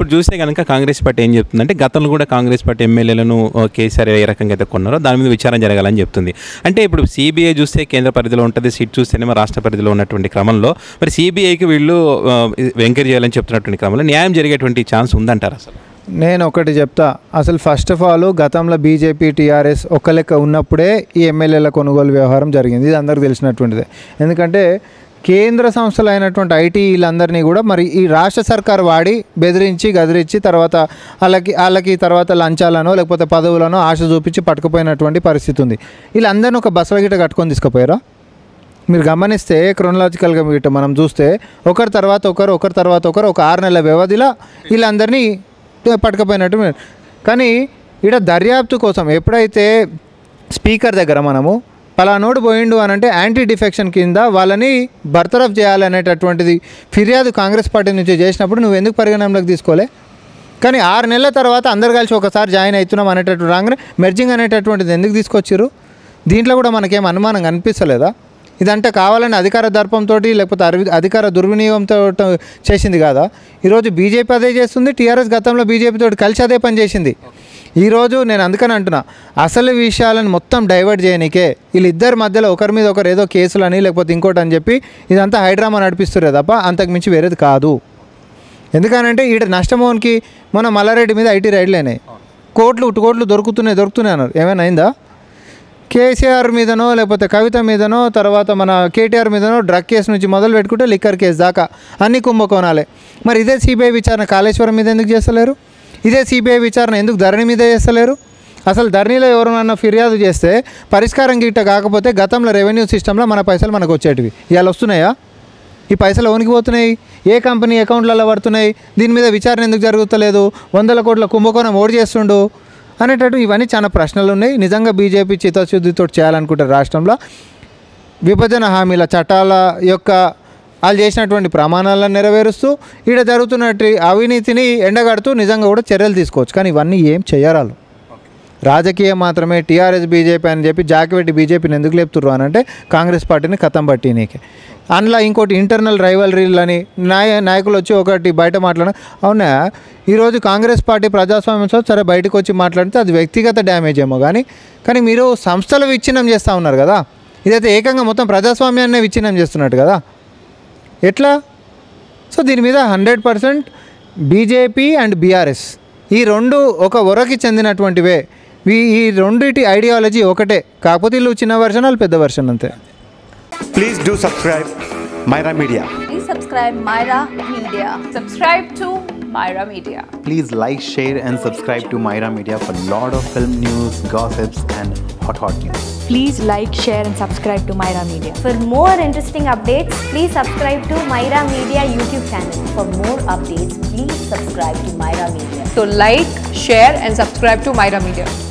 ఇప్పుడు చూస్తే కనుక కాంగ్రెస్ పార్టీ ఏం చెప్తుందంటే గతంలో కూడా కాంగ్రెస్ పార్టీ ఎమ్మెల్యేలను ఆ, కేసీఆర్ ఏ రకంగా అయితే కొన్నారో దాని మీద విచారణ జరగాలని చెప్తుంది అంటే ఇప్పుడు సిబిఐ చూస్తే కేంద్ర పరిధిలో ఉంటుంది సిట్ చూస్తేనేమో రాష్ట్ర పరిధిలో ఉన్నటువంటి క్రమంలో మరి సిబిఐకి వీళ్ళు ఎంకరేజ్ చేయాలని చెప్తున్నటువంటి క్రమంలో న్యాయం జరిగేటువంటి ఛాన్స్ ఉందంటారు అసలు నేను ఒకటి చెప్తా అసలు ఫస్ట్ ఆఫ్ ఆల్ గతంలో బీజేపీ టీఆర్ఎస్ ఒక్క లెక్క ఉన్నప్పుడే ఈ ఎమ్మెల్యేల కొనుగోలు వ్యవహారం జరిగింది ఇది అందరికీ తెలిసినటువంటిదే ఎందుకంటే కేంద్ర సంస్థలు అయినటువంటి ఐటీ వీళ్ళందరినీ కూడా మరి ఈ రాష్ట్ర సర్కార్ వాడి బెదిరించి గదిరించి తర్వాత వాళ్ళకి వాళ్ళకి తర్వాత లంచాలనో లేకపోతే పదవులనో ఆశ చూపించి పట్టుకుపోయినటువంటి పరిస్థితి ఉంది వీళ్ళందరినీ ఒక బస్సుల గిట్ట కట్టుకొని తీసుకుపోయారా మీరు గమనిస్తే క్రొనలాజికల్గా ఇటు మనం చూస్తే ఒకరి తర్వాత ఒకరు ఒకరి తర్వాత ఒకరు ఒక ఆరు నెలల వ్యవధిలో వీళ్ళందరినీ పట్టుకపోయినట్టు మీరు- కానీ ఇక్కడ దర్యాప్తు కోసం ఎప్పుడైతే స్పీకర్ దగ్గర మనము పలానోడు పోయిండు అని అంటే యాంటీ డిఫెక్షన్ కింద వాళ్ళని బర్తరఫ్ చేయాలనేటటువంటిది ఫిర్యాదు కాంగ్రెస్ పార్టీ నుంచి చేసినప్పుడు నువ్వు ఎందుకు పరిగణనలోకి తీసుకోలే కానీ ఆరు నెలల తర్వాత అందరు కలిసి ఒకసారి జాయిన్ అవుతున్నాం అనేటటువంటి రాగానే మెర్జింగ్ అనేటటువంటిది ఎందుకు తీసుకొచ్చారు దీంట్లో కూడా మనకేం అనుమానం కనిపిస్తలేదా ఇదంటే కావాలని అధికార దర్పంతో లేకపోతే అరి- అధికార దుర్వినియోగంతో చేసింది కాదా ఈరోజు బీజేపీ అదే చేస్తుంది టీఆర్ఎస్ గతంలో బీజేపీతో కలిసి అదే పని చేసింది ఈరోజు నేను అందుకని అంటున్నా అసలు విషయాలను మొత్తం డైవర్ట్ చేయనీకే వీళ్ళిద్దరి మధ్యలో ఒకరి మీద ఒకరు ఏదో కేసులని లేకపోతే ఇంకోటి అని చెప్పి ఇదంతా హైడ్రామా నడిపిస్తురే తప్ప అంతకు మించి వేరేది కాదు ఎందుకనంటే ఈడ నష్టమోహన్కి మన మల్లారెడ్డి మీద ఐటీ రైడ్లు అయినాయి కోట్లు ఉట్టు కోట్లు దొరుకుతున్నాయి దొరుకుతున్నాయి అన్నారు ఏమైనా అయిందా కేసీఆర్ మీదనో లేకపోతే కవిత మీదనో తర్వాత మన కేటీఆర్ మీదనో డ్రగ్ కేసు నుంచి మొదలు పెట్టుకుంటే లిక్కర్ కేసు దాకా అన్ని కుంభకోణాలే మరి ఇదే సిబిఐ విచారణ కాళేశ్వరం మీద ఎందుకు చేస్తలేరు ఇదే సిబిఐ విచారణ ఎందుకు ధరణి మీద చేస్తలేరు అసలు ధరణిలో ఎవరైనా ఫిర్యాదు చేస్తే పరిష్కారం గిట్ట కాకపోతే గతంలో రెవెన్యూ సిస్టంలో మన పైసలు మనకు వచ్చేటివి ఇవాళ వస్తున్నాయా ఈ పైసలు ఓనికి పోతున్నాయి ఏ కంపెనీ అకౌంట్లలో పడుతున్నాయి దీని మీద విచారణ ఎందుకు జరుగుతలేదు వందల కోట్ల కుంభకోణం ఓడి చేస్తుండు అనేటట్టు ఇవన్నీ చాలా ప్రశ్నలు ఉన్నాయి నిజంగా బీజేపీ చిత్తశుద్ధితో చేయాలనుకుంటారు రాష్ట్రంలో విభజన హామీల చట్టాల యొక్క వాళ్ళు చేసినటువంటి ప్రమాణాలను నెరవేరుస్తూ ఈడ జరుగుతున్నట్టు అవినీతిని ఎండగడుతూ నిజంగా కూడా చర్యలు తీసుకోవచ్చు కానీ ఇవన్నీ ఏం చేయరాలు రాజకీయం మాత్రమే టీఆర్ఎస్ బీజేపీ అని చెప్పి జాకిపెట్టి బీజేపీని ఎందుకు లేపుతుర్రు అని అంటే కాంగ్రెస్ పార్టీని ఖతం పట్టి నీకే అందులో ఇంకోటి ఇంటర్నల్ రైవలరీలని నాయ నాయకులు వచ్చి ఒకటి బయట మాట్లాడ అవునా ఈరోజు కాంగ్రెస్ పార్టీ ప్రజాస్వామ్యంతో సరే బయటకు వచ్చి మాట్లాడితే అది వ్యక్తిగత డ్యామేజ్ ఏమో కానీ కానీ మీరు సంస్థలు విచ్ఛిన్నం చేస్తూ ఉన్నారు కదా ఇదైతే ఏకంగా మొత్తం ప్రజాస్వామ్యాన్నే విచ్ఛిన్నం చేస్తున్నట్టు కదా ఎట్లా సో దీని మీద hundred percent BJP and BRS ఈ రెండు ఒక ఒరకి చెందినటువంటివే ఈ ఈ రెండిటి ఐడియాలజీ ఒకటే కాకపోతే వీళ్ళు చిన్న వర్షన్ వాళ్ళు పెద్ద వర్షన్ అంతే Please do subscribe Myra Media. Please subscribe Myra Media. Subscribe to Myra Media. Please like, share, and subscribe to Myra Media for lot of film news, gossips, and hot hot news. Please like, share, and subscribe to Myra Media. For more interesting updates, please subscribe to Myra Media YouTube channel. For more updates, please subscribe to Myra Media. So like, share and subscribe to Myra Media.